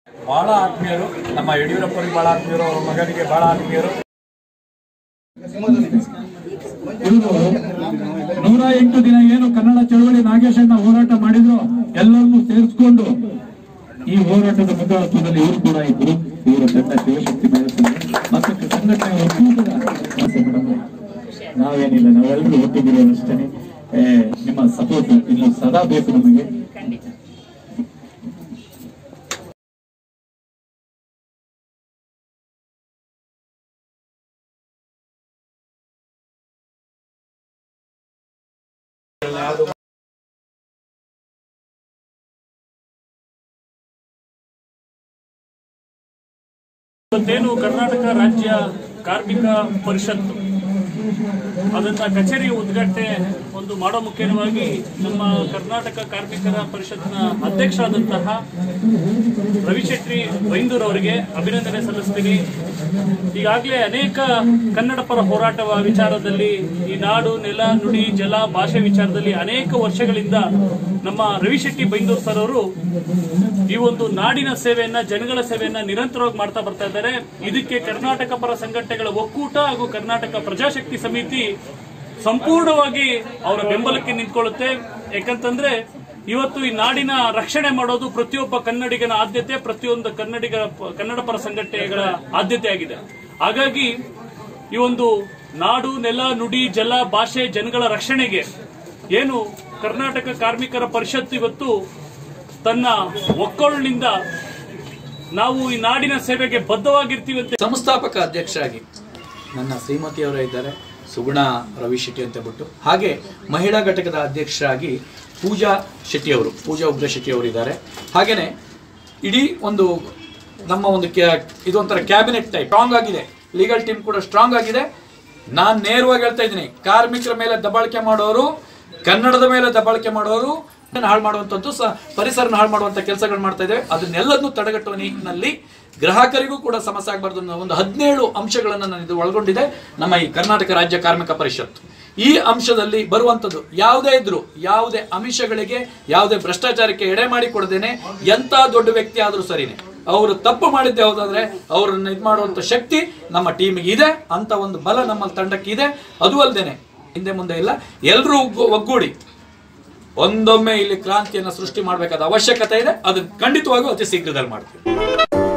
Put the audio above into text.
ಬಹಳ ಆತ್ಮೀಯರು ನಮ್ಮ ಯಡಿಯೂರಪ್ಪರಿಗೆ ಬಹಳ ಆತ್ಮೀಯರು ಅವ್ರ ಮಗನಿಗೆ ಬಹಳ ಆತ್ಮೀಯರು ಇವರು ನೂರ ಎಂಟು ದಿನ ಏನು ಕನ್ನಡ ಚಳವಳಿ ನಾಗೇಶಣ್ಣ ಹೋರಾಟ ಮಾಡಿದ್ರು ಎಲ್ಲರನ್ನೂ ಸೇರಿಸಿಕೊಂಡು ಈ ಹೋರಾಟದ ಮುಂದಾಳತ್ವದಲ್ಲಿ ಇವರು ಕೂಡ ಇದ್ರು ಇವರ ತಂಡ ಶಿವಶಕ್ತಿ ಬಯಸ್ತಾರೆ ಮತ್ತಷ್ಟು ಸಂಘಟನೆ ಒಕ್ಕೂಟದ ಆಸೆ ಮೇಡಮ್. ನಾವೇನಿಲ್ಲ ನಾವೆಲ್ಲರೂ ಒಟ್ಟಿಗಿರೋದಷ್ಟೇ ಏ, ನಿಮ್ಮ ಸಪೋರ್ಟ್ ಇನ್ನು ಸದಾ ಬೇಕು ನಮಗೆ ಇವತ್ತೇನು ಕರ್ನಾಟಕ ರಾಜ್ಯ ಕಾರ್ಮಿಕ ಪರಿಷತ್ ಅದನ್ನ ಕಚೇರಿ ಉದ್ಘಾಟನೆ ಒಂದು ಮಾಡೋ ಮುಖ್ಯವಾಗಿ ನಮ್ಮ ಕರ್ನಾಟಕ ಕಾರ್ಮಿಕರ ಪರಿಷತ್ನ ಅಧ್ಯಕ್ಷರಾದಂತಹ ರವಿಶೆಟ್ಟಿ ಬೈಂದೂರ್ ಅವರಿಗೆ ಅಭಿನಂದನೆ ಸಲ್ಲಿಸ್ತೀನಿ ಈಗಾಗಲೇ ಅನೇಕ ಕನ್ನಡ ಪರ ಹೋರಾಟ ವಿಚಾರದಲ್ಲಿ ಈ ನಾಡು ನೆಲ ನುಡಿ ಜಲ ಭಾಷೆ ವಿಚಾರದಲ್ಲಿ ಅನೇಕ ವರ್ಷಗಳಿಂದ ನಮ್ಮ ರವಿಶೆಟ್ಟಿ ಬೈಂದೂರ್ ಸರ್ ಅವರು ಈ ಒಂದು ನಾಡಿನ ಸೇವೆಯನ್ನ ಜನಗಳ ಸೇವೆಯನ್ನ ನಿರಂತರವಾಗಿ ಮಾಡ್ತಾ ಬರ್ತಾ ಇದ್ದಾರೆ ಇದಕ್ಕೆ ಕರ್ನಾಟಕ ಪರ ಸಂಘಟನೆಗಳ ಒಕ್ಕೂಟ ಹಾಗೂ ಕರ್ನಾಟಕ ಪ್ರಜಾಶಕ್ತಿ ಸಮಿತಿ ಸಂಪೂರ್ಣವಾಗಿ ಅವರ ಬೆಂಬಲಕ್ಕೆ ನಿಂತ್ಕೊಳ್ಳುತ್ತೆ ಯಾಕಂತಂದ್ರೆ ಇವತ್ತು ಈ ನಾಡಿನ ರಕ್ಷಣೆ ಮಾಡೋದು ಪ್ರತಿಯೊಬ್ಬ ಕನ್ನಡಿಗನ ಆದ್ಯತೆ ಪ್ರತಿಯೊಂದು ಕನ್ನಡಿಗ ಕನ್ನಡ ಪರ ಸಂಘಟನೆಗಳ ಆದ್ಯತೆ ಆಗಿದೆ ಹಾಗಾಗಿ ಈ ಒಂದು ನಾಡು ನೆಲ ನುಡಿ ಜಲ ಭಾಷೆ ಜನಗಳ ರಕ್ಷಣೆಗೆ ಏನು ಕರ್ನಾಟಕ ಕಾರ್ಮಿಕರ ಪರಿಷತ್ ಇವತ್ತು ತನ್ನ ಒಕ್ಕೊಳಿನಿಂದ ನಾವು ಈ ನಾಡಿನ ಸೇವೆಗೆ ಬದ್ಧವಾಗಿರ್ತೀವಿ ಅಂತ ಸಂಸ್ಥಾಪಕ ಅಧ್ಯಕ್ಷರಾಗಿ ನನ್ನ ಶ್ರೀಮತಿಯವರೇ ಇದ್ದಾರೆ ಸುಗುಣ ರವಿ ಶೆಟ್ಟಿ ಅಂತ ಬಿಟ್ಟು ಹಾಗೆ ಮಹಿಳಾ ಘಟಕದ ಅಧ್ಯಕ್ಷರಾಗಿ ಪೂಜಾ ಶೆಟ್ಟಿ ಅವರು ಪೂಜಾ ಉಗ್ರ ಶೆಟ್ಟಿ ಅವರು ಇದ್ದಾರೆ ಹಾಗೇನೆ ಇಡೀ ಒಂದು ನಮ್ಮ ಒಂದು ಕ್ಯಾ- ಇದೊಂಥರ ಕ್ಯಾಬಿನೆಟ್ ಟೈಪ್ ಸ್ಟ್ರಾಂಗ್ ಆಗಿದೆ ಲೀಗಲ್ ಟೀಮ್ ಕೂಡ ಸ್ಟ್ರಾಂಗ್ ಆಗಿದೆ ನಾನು ನೇರವಾಗಿ ಹೇಳ್ತಾ ಇದ್ದೀನಿ ಕಾರ್ಮಿಕರ ಮೇಲೆ ದಬ್ಬಾಳಿಕೆ ಮಾಡೋರು ಕನ್ನಡದ ಮೇಲೆ ದಬ್ಬಾಳಿಕೆ ಮಾಡೋರು ಹಾಳು ಮಾಡುವಂಥದ್ದು ಸ ಪರಿಸರನ ಹಾಳು ಮಾಡುವಂಥ ಕೆಲಸಗಳು ಮಾಡ್ತಾ ಇದ್ದೇವೆ ಅದನ್ನೆಲ್ಲದನ್ನು ತಡೆಗಟ್ಟುವ ನಿಟ್ಟಿನಲ್ಲಿ ಗ್ರಾಹಕರಿಗೂ ಕೂಡ ಸಮಸ್ಯೆ ಆಗಬಾರ್ದು ಅನ್ನೋ ಒಂದು ಹದಿನೇಳು ಅಂಶಗಳನ್ನು ನಾನು ಇದು ಒಳಗೊಂಡಿದೆ ನಮ್ಮ ಈ ಕರ್ನಾಟಕ ರಾಜ್ಯ ಕಾರ್ಮಿಕ ಪರಿಷತ್ ಈ ಅಂಶದಲ್ಲಿ ಬರುವಂಥದ್ದು ಯಾವುದೇ ಇದ್ರು ಯಾವುದೇ ಅಂಶಗಳಿಗೆ ಯಾವುದೇ ಭ್ರಷ್ಟಾಚಾರಕ್ಕೆ ಎಡೆ ಮಾಡಿ ಕೊಡದೇನೆ ಎಂಥ ದೊಡ್ಡ ವ್ಯಕ್ತಿ ಆದರೂ ಸರಿನೇ ಅವರು ತಪ್ಪು ಮಾಡಿದ್ದೆ ಹೌದಾದ್ರೆ ಅವರನ್ನ ಇದು ಮಾಡುವಂಥ ಶಕ್ತಿ ನಮ್ಮ ಟೀಮಿಗೆ ಇದೆ ಅಂತ ಒಂದು ಬಲ ನಮ್ಮ ತಂಡಕ್ಕೆ ಇದೆ ಅದು ಅಲ್ಲದೇನೆ ಹಿಂದೆ ಮುಂದೆ ಇಲ್ಲ ಎಲ್ಲರೂ ಒಗ್ಗೂಡಿ ಒಂದೊಮ್ಮೆ ಇಲ್ಲಿ ಕ್ರಾಂತಿಯನ್ನು ಸೃಷ್ಟಿ ಮಾಡಬೇಕಾದ ಅವಶ್ಯಕತೆ ಇದೆ ಅದನ್ನು ಖಂಡಿತವಾಗೂ ಅತಿ ಶೀಘ್ರದಲ್ಲಿ ಮಾಡ್ತೀವಿ